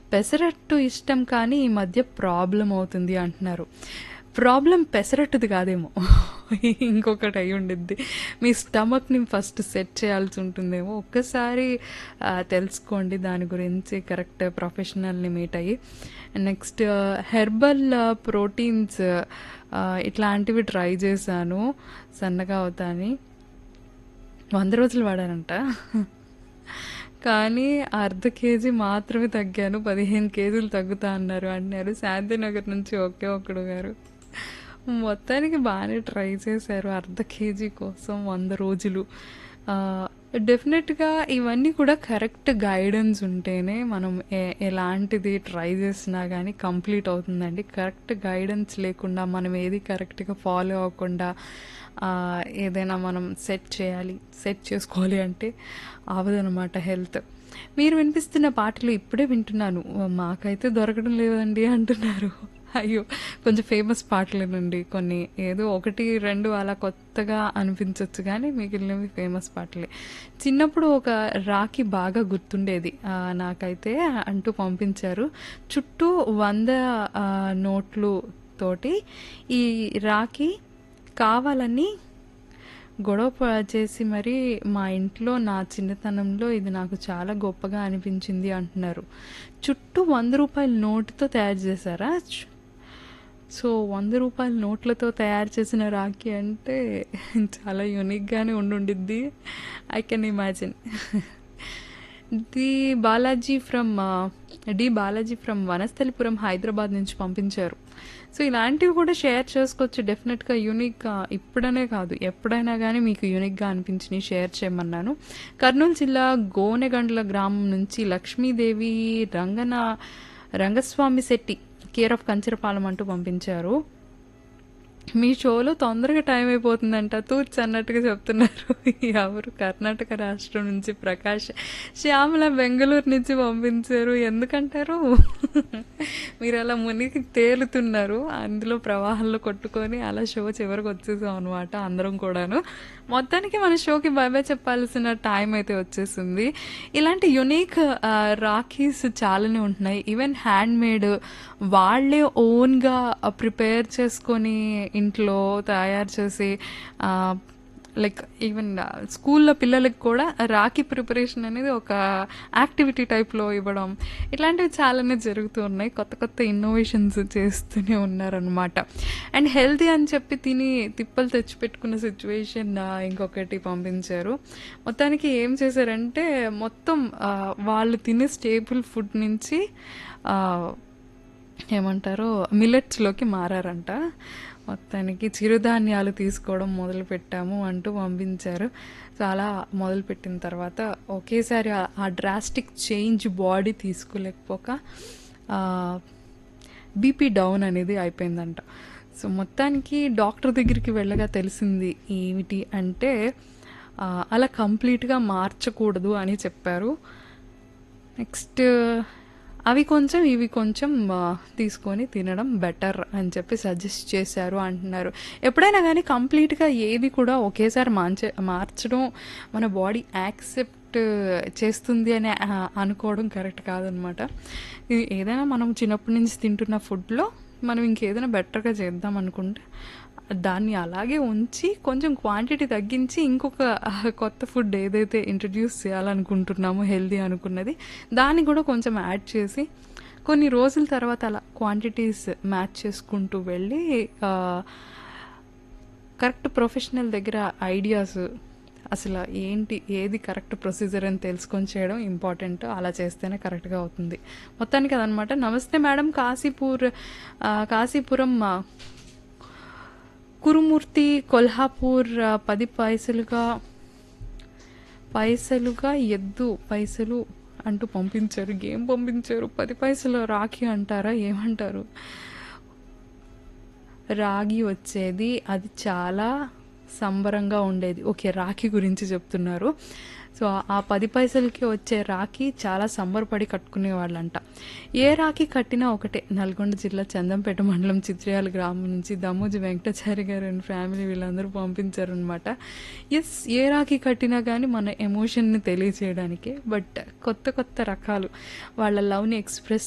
పెసరట్టు ఇష్టం కానీ ఈ మధ్య ప్రాబ్లం అవుతుంది అంటున్నారు ప్రాబ్లం పెసరట్టుది కాదేమో ఇంకొకటి అయి ఉండిద్ది మీ స్టమక్ని ఫస్ట్ సెట్ చేయాల్సి ఉంటుందేమో ఒక్కసారి ఆ, తెలుసుకోండి దాని గురించి కరెక్ట్ ప్రొఫెషనల్ని మీట్ అయ్యి నెక్స్ట్ హెర్బల్ ప్రోటీన్స్ ఇట్లాంటివి ట్రై చేశాను సన్నగా అవుతాని వంద రోజులు వాడానంట కానీ అర్ధ కేజీ మాత్రమే తగ్గాను పదిహేను కేజీలు తగ్గుతా అన్నారు అన్నారు శాంతినగర్ నుంచి ఒకే ఒక్కడు గారు మొత్తానికి బాగానే ట్రై చేశారు అర్ధ కేజీ కోసం వంద రోజులు డెఫినెట్గా ఇవన్నీ కూడా కరెక్ట్ గైడెన్స్ ఉంటేనే మనం ఏ- ఎలాంటిది ట్రై చేసినా కానీ కంప్లీట్ అవుతుందండి కరెక్ట్ గైడెన్స్ లేకుండా మనం ఏది కరెక్ట్గా ఫాలో అవ్వకుండా ఆ, ఏదైనా మనం సెట్ చేయాలి సెట్ చేసుకోవాలి అంటే అవదనమాట హెల్త్ మీరు వినిపిస్తున్న పాటలు ఇప్పుడే వింటున్నాను మాకైతే దొరకడం లేదండి అంటున్నారు అయ్యో కొంచెం ఫేమస్ పాటలేనండి కొన్ని ఏదో ఒకటి రెండు అలా కొత్తగా అనిపించవచ్చు కానీ మిగిలినవి ఫేమస్ పాటలే చిన్నప్పుడు ఒక రాఖీ బాగా గుర్తుండేది ఆ, నాకైతే అంటూ పంపించారు చుట్టూ వంద ఆ, నోట్లు తోటి ఈ రాఖీ కావాలని గొడవ ప- చేసి మరి మా ఇంట్లో నా చిన్నతనంలో ఇది నాకు చాలా గొప్పగా అనిపించింది అంటున్నారు చుట్టూ వంద రూపాయల నోటుతో తయారు చేశారా చు- సో వంద రూపాయల నోట్లతో తయారు చేసిన రాఖీ అంటే చాలా యూనిక్గానే ఉండుండిద్ది I can imagine the Balaji from the Balaji from Vanasthalipuram Hyderabad నుంచి పంపించారు సో ఇలాంటివి కూడా షేర్ చేసుకోవచ్చు డెఫినెట్గా యూనిక్గా ఇప్పుడనే కాదు ఎప్పుడైనా కానీ మీకు యూనిక్గా అనిపించినవి షేర్ చేయమన్నాను కర్నూలు జిల్లా గోనెగండ్ల గ్రామం నుంచి లక్ష్మీదేవి రంగన రంగస్వామి శెట్టి కేర్ ఆఫ్ కంచరపాలెం అంటూ పంపించారు మీ షోలో తొందరగా టైం అయిపోతుందంట తూర్చి అన్నట్టుగా చెప్తున్నారు ఎవరు కర్ణాటక రాష్ట్రం నుంచి ప్రకాష్ శ్యామల బెంగళూరు నుంచి పంపించారు ఎందుకంటారు మీరు అలా మునిగి తేలుతున్నారు అందులో ప్రవాహంలో కొట్టుకొని అలా షో చివరికి వచ్చేసాం అనమాట అందరం కూడాను మొత్తానికి మన షోకి బై బై చెప్పాల్సిన టైం అయితే వచ్చేసింది ఇలాంటి యునిక్ రాఖీస్ చాలానే ఉంటున్నాయి ఈవెన్ హ్యాండ్ మేడ్ వాళ్ళే ఓన్గా ప్రిపేర్ చేసుకొని ఇంట్లో తయారు చేసి లైక్ ఈవెన్ స్కూల్లో పిల్లలకి కూడా రాఖీ ప్రిపరేషన్ అనేది ఒక యాక్టివిటీ టైప్లో ఇవ్వడం ఇట్లాంటివి చాలానే జరుగుతూ ఉన్నాయి కొత్త కొత్త ఇన్నోవేషన్స్ చేస్తూనే ఉన్నారనమాట అండ్ హెల్తీ అని చెప్పి తిని తిప్పలు తెచ్చిపెట్టుకున్న సిచ్యువేషన్ ఇంకొకటి పంపించారు మొత్తానికి ఏం చేశారంటే మొత్తం ఆ, వాళ్ళు తినే స్టేబుల్ ఫుడ్ నుంచి ఆ, ఏమంటారు మిల్లెట్స్లోకి మారారంట మొత్తానికి చిరుధాన్యాలు తీసుకోవడం మొదలు పెట్టాము అంటూ పంపించారు చాలా మొదలుపెట్టిన తర్వాత ఒకేసారి ఆ- ఆ డ్రాస్టిక్ చేంజ్ బాడీ తీసుకోలేకపోక బీపీ డౌన్ అనేది అయిపోయిందంట సో మొత్తానికి డాక్టర్ దగ్గరికి వెళ్ళగా తెలిసింది ఏమిటి అంటే ఆ, అలా కంప్లీట్గా మార్చకూడదు అని చెప్పారు నెక్స్ట్ అవి కొంచెం ఇవి కొంచెం ఆ, తీసుకొని తినడం బెటర్ అని చెప్పి సజెస్ట్ చేశారు అంటున్నారు ఎప్పుడైనా కానీ కంప్లీట్గా ఏది కూడా ఒకేసారి మార్చ మార్చడం మన బాడీ యాక్సెప్ట్ చేస్తుంది అని ఆ, అనుకోవడం కరెక్ట్ కాదనమాట ఇది ఏదైనా మనం చిన్నప్పటి నుంచి తింటున్న ఫుడ్లో మనం ఇంకేదైనా బెటర్గా చేద్దాం అనుకుంటే దాన్ని అలాగే ఉంచి కొంచెం క్వాంటిటీ తగ్గించి ఇంకొక ఆ, కొత్త ఫుడ్ ఏదైతే ఇంట్రడ్యూస్ చేయాలనుకుంటున్నామో హెల్దీ అనుకున్నది దాన్ని కూడా కొంచెం యాడ్ చేసి కొన్ని రోజుల తర్వాత అలా క్వాంటిటీస్ మ్యాచ్ చేసుకుంటూ వెళ్ళి ఆ, కరెక్ట్ ప్రొఫెషనల్ దగ్గర ఐడియాస్ అసలు ఏంటి ఏది కరెక్ట్ ప్రొసీజర్ అని తెలుసుకొని చేయడం ఇంపార్టెంట్ అలా చేస్తేనే కరెక్ట్గా అవుతుంది మొత్తానికి అదనమాట నమస్తే మేడం కాశీపూర్ ఆ, కాశీపురం ఆ, కురుమూర్తి కొల్హాపూర్ ఆ, పది పైసలుగా పైసలుగా ఎద్దు పైసలు అంటూ పంపించారు ఏం పంపించారు పది పైసలు రాఖీ అంటారా ఏమంటారు రాగి వచ్చేది అది చాలా సంబరంగా ఉండేది ఓకే రాఖీ గురించి చెప్తున్నారు సో ఆ పది పైసలకి వచ్చే రాఖీ చాలా సంబరపడి కట్టుకునే వాళ్ళంట ఏ రాఖీ కట్టినా ఒకటే నల్గొండ జిల్లా చందంపేట మండలం చిత్రయాల గ్రామం నుంచి దమ్మోజి వెంకటాచారి గారు అండ్ ఫ్యామిలీ వీళ్ళందరూ పంపించారనమాట ఎస్ ఏ రాఖీ కట్టినా కానీ మన ఎమోషన్ని తెలియజేయడానికే బట్ కొత్త కొత్త రకాలు వాళ్ళ లవ్ని ఎక్స్ప్రెస్